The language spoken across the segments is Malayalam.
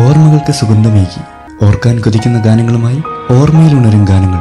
ഓർമ്മകൾക്ക് സുഗന്ധമേകി ഓർക്കാൻ കൊതിക്കുന്ന ഗാനങ്ങളുമായി ഓർമ്മയിലുണരും ഗാനങ്ങൾ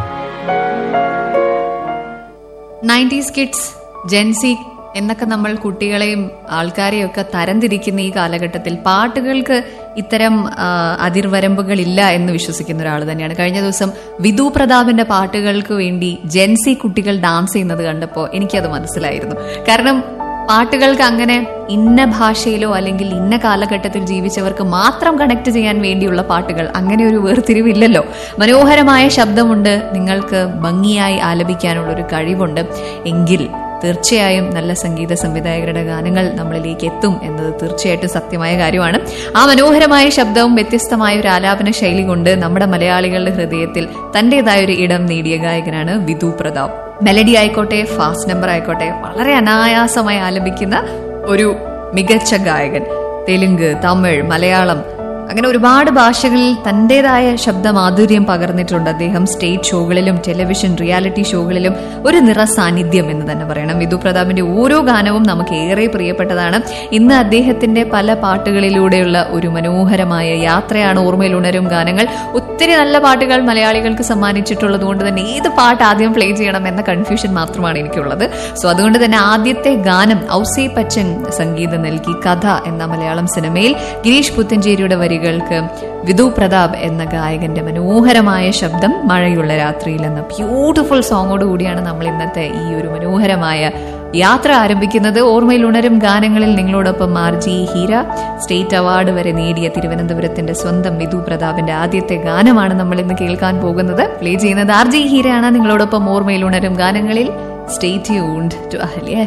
നയൻറ്റീസ് കിഡ്സ് ജെൻസി എന്നൊക്കെ നമ്മൾ കുട്ടികളെയും ആൾക്കാരെയും ഒക്കെ തരംതിരിക്കുന്ന ഈ കാലഘട്ടത്തിൽ പാട്ടുകൾക്ക് ഇത്തരം ആ, അതിർവരമ്പുകളില്ല എന്ന് വിശ്വസിക്കുന്ന ഒരാൾ തന്നെയാണ് കഴിഞ്ഞ ദിവസം വിധു പ്രതാപിന്റെ പാട്ടുകൾക്ക് വേണ്ടി ജെൻസി കുട്ടികൾ ഡാൻസ് ചെയ്യുന്നത് കണ്ടപ്പോൾ എനിക്കത് മനസ്സിലായിരുന്നു കാരണം പാട്ടുകൾക്ക് അങ്ങനെ ഇന്ന ഭാഷയിലോ അല്ലെങ്കിൽ ഇന്ന കാലഘട്ടത്തിൽ ജീവിച്ചവർക്ക് മാത്രം കണക്ട് ചെയ്യാൻ വേണ്ടിയുള്ള പാട്ടുകൾ അങ്ങനെ ഒരു വേർതിരിവില്ലല്ലോ മനോഹരമായ ശബ്ദമുണ്ട് നിങ്ങൾക്ക് ഭംഗിയായി ആലപിക്കാനുള്ള ഒരു കഴിവുണ്ട് എങ്കിൽ തീർച്ചയായും നല്ല സംഗീത സംവിധായകരുടെ ഗാനങ്ങൾ നമ്മളിലേക്ക് എത്തും എന്നത് തീർച്ചയായിട്ടും സത്യമായ കാര്യമാണ് ആ മനോഹരമായ ശബ്ദവും വ്യത്യസ്തമായ ഒരു ആലാപന ശൈലി കൊണ്ട് നമ്മുടെ മലയാളികളുടെ ഹൃദയത്തിൽ തന്റേതായ ഒരു ഇടം നേടിയ ഗായകനാണ് വിധു പ്രതാപ് മെലഡി ആയിക്കോട്ടെ ഫാസ്റ്റ് നമ്പർ ആയിക്കോട്ടെ വളരെ അനായാസമായി ആലപിക്കുന്ന ഒരു മികച്ച ഗായകൻ തെലുങ്ക് തമിഴ് മലയാളം അങ്ങനെ ഒരുപാട് ഭാഷകളിൽ തന്റേതായ ശബ്ദമാധുര്യം പകർന്നിട്ടുണ്ട് അദ്ദേഹം സ്റ്റേജ് ഷോകളിലും ടെലിവിഷൻ റിയാലിറ്റി ഷോകളിലും ഒരു നിറ സാന്നിധ്യം എന്ന് തന്നെ പറയണം വിധു പ്രതാപിന്റെ ഓരോ ഗാനവും നമുക്ക് ഏറെ പ്രിയപ്പെട്ടതാണ് ഇന്ന് അദ്ദേഹത്തിന്റെ പല പാട്ടുകളിലൂടെയുള്ള ഒരു മനോഹരമായ യാത്രയാണ് ഓർമ്മയിൽ ഉണരും ഗാനങ്ങൾ ഒത്തിരി നല്ല പാട്ടുകൾ മലയാളികൾക്ക് സമ്മാനിച്ചിട്ടുള്ളത് കൊണ്ട് തന്നെ ഏത് പാട്ട് ആദ്യം പ്ലേ ചെയ്യണം എന്ന കൺഫ്യൂഷൻ മാത്രമാണ് എനിക്കുള്ളത് സോ അതുകൊണ്ട് തന്നെ ആദ്യത്തെ ഗാനം ഔസേ പച്ചൻ സംഗീതം നൽകി കഥ എന്ന മലയാളം സിനിമയിൽ ഗിരീഷ് പുത്തഞ്ചേരിയുടെ വരികൾക്ക് വിധു പ്രതാപ് എന്ന ഗായകന്റെ മനോഹരമായ ശബ്ദം മഴയുള്ള രാത്രിയിൽ എന്ന ബ്യൂട്ടിഫുൾ സോങ്ങോട് കൂടിയാണ് നമ്മൾ ഇന്നത്തെ ഈ ഒരു മനോഹരമായ യാത്ര ആരംഭിക്കുന്നത് ഓർമ്മയിൽ ഉണരും ഗാനങ്ങളിൽ നിങ്ങളോടൊപ്പം R G Heera state award വരെ നേടിയ തിരുവനന്തപുരത്തിന്റെ സ്വന്തം വിധു പ്രതാപിന്റെ ആദ്യത്തെ ഗാനമാണ് നമ്മൾ ഇന്ന് കേൾക്കാൻ പോകുന്നത് പ്ലേ ചെയ്യുന്നത് ആർ ജി ഹീരയാണ് നിങ്ങളോടൊപ്പം ഓർമ്മയിൽ ഉണരും ഗാനങ്ങളിൽ സ്റ്റേറ്റ് ട്യൂൺഡ് ടു അഹല്യ